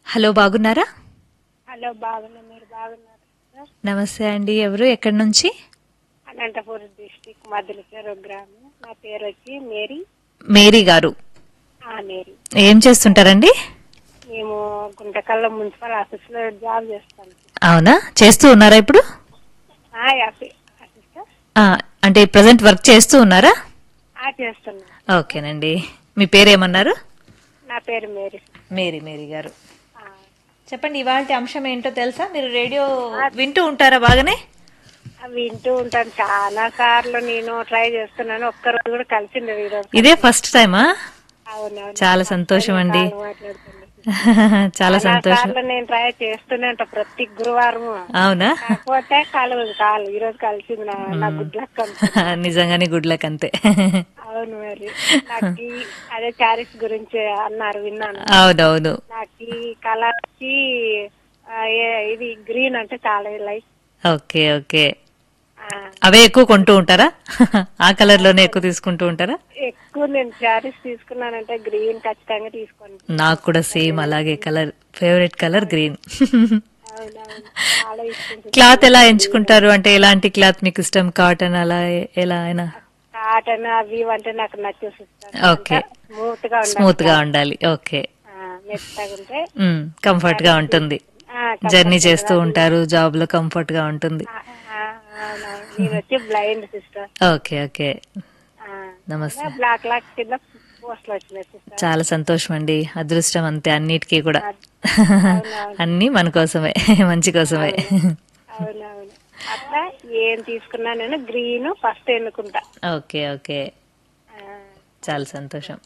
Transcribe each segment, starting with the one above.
Hello బాగున్నారా hello బాగున్నా మీరు బాగున్నారు సార్ నమస్తే అండి ఎవరు ఎక్కడి నుంచి అనంతపురం డిస్టిక్ మధులికర గ్రామం నా పేరు వచ్చి మేరీ మేరీ గారు ఆ మేరీ ఏం చేస్తుంటారండి మేము గుంటకల్లో మున్సిపల్ ఆఫీస్ లో జాబ్ చేస్తాం అవునా చేస్తూ ఉన్నారా ఇప్పుడు ఆ, ఆఫీ- ఆఫీసర్ ఆ, అంటే ప్రజెంట్ వర్క్ చేస్తూ ఉన్నారా ఆ చేస్తున్నాం ఓకేనండి మీ పేరేమన్నారు నా పేరు మేరీ మేరీ మేరీ గారు ఆ, చెప్పండి ఇవాళ అంశం ఏంటో తెలుసా మీరు రేడియో వింటూ ఉంటారా బాగానే అవి వింటూ ఉంటాను చాలా సార్లు నేను ట్రై చేస్తున్నాను ఒక్క రోజు కూడా కలిసింది ఈరోజు ఇదే ఫస్ట్ టైమా అవునవును చాలా సంతోషం అండి కాల్ మాట్లాడుతున్నాను. చాలా చాలా సంతోషం సార్లు నేను ట్రై చేస్తూనే ఉంటా ప్రతి గురువారం అవునా కాకపోతే కలవదు కాలు ఈ రోజు కలిసింది నా నా గుడ్ లక్ అనుకో. నిజంగానే గుడ్ లక్ అంతే అవును మరి నాకు ఈ- అదే చారీస్ గురించి అన్నారు విన్నాను అవునవును నాకు ఈ కలర్ కి ఆ, ఏ- ఇది గ్రీన్ అంటే చాలా లైక్ ఓకే ఓకే అవే ఎక్కువ కొంటూ ఉంటారా ఆ కలర్ లోనే ఎక్కువ తీసుకుంటూ ఉంటారా ఎక్కువ నేను చారీస్ తీసుకున్నానంటే గ్రీన్ ఖచ్చితంగా తీసుకోండి నాకు కూడా సేమ్ అలాగే కలర్ ఫేవరెట్ కలర్ గ్రీన్ అవునవును చాలా ఇష్టం క్లాత్ ఎలా ఎంచుకుంటారు అంటే ఎలాంటి క్లాత్ మీకు ఇష్టం కాటన్ అలా ఎ- ఎలా అయినా కాటన్ అవి ఇవి అంటే నాకు నచ్చేసిస్తాను ఓకే స్మూత్ గా ఉండాలి స్మూత్ గా ఉండాలి ఓకే ఆ, మెత్తగా ఉంటే కంఫర్ట్ గా ఉంటుంది ఆ, జర్నీ చేస్తూ ఉంటారు జాబ్ లో కంఫర్ట్ గా ఉంటుంది ఆ, ఆ, అవునవును. నేను వచ్చి బ్లైండ్ సిస్టర్ ఓకే ఓకే నమస్తే బ్లాక్ లాక్ కింద పోస్ట్లు వచ్చినాయి సిస్టర్ చాలా సంతోషం అండి అదృష్టం అంతే అన్నిటికీ కూడా అవునవును. అన్ని మన కోసమే మంచి కోసమే అవునవును అట్లా ఏం తీసుకున్నా నేను గ్రీన్ ఫస్ట్ ఎన్నుకుంటా ఓకే ఓకే ఆ, చాలా సంతోషం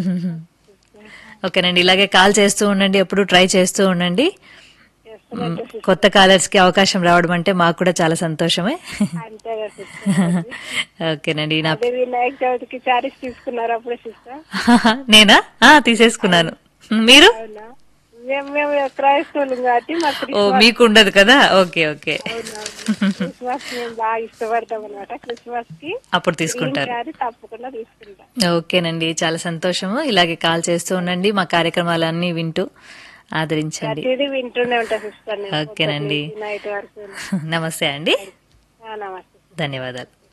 ఓకేనండి ఇలాగే కాల్ చేస్తూ ఉండండి ఎప్పుడు ట్రై చేస్తూ ఉండండి చేస్తున్నట్టు సిస్టర్ కొత్త కాలర్స్ కి అవకాశం రావడం అంటే మాకు కూడా చాలా సంతోషమే అంతే కదా సిస్టర్ ఓకేనండి నా అదే వినాయక చవితికి శారీస్ తీసుకున్నారు అప్పుడు సిస్టర్ నేనా ఆ తీసేసుకున్నాను మీరు అవునా మేము మేము క్రైస్తవులు కాబట్టి మాకు ఓ మీకు ఉండదు కదా ఓకే ఓకే క్రిస్మస్ మేము బాగా ఇష్టపడతాం అనమాట క్రిస్మస్ కి అప్పుడు తీసుకుంటారు శారీ తప్పకుండా తీసుకుంటాం ఓకేనండి చాలా సంతోషము ఇలాగే కాల్ చేస్తూ ఉండండి మా కార్యక్రమాలన్నీ వింటూ ఆదరించండి ప్రతిదీ వింటూనే ఉంటా సిస్టర్ నేను ఓకేనండి నైట్ వరకు నమస్తే అండి ఆ, నమస్తే ధన్యవాదాలు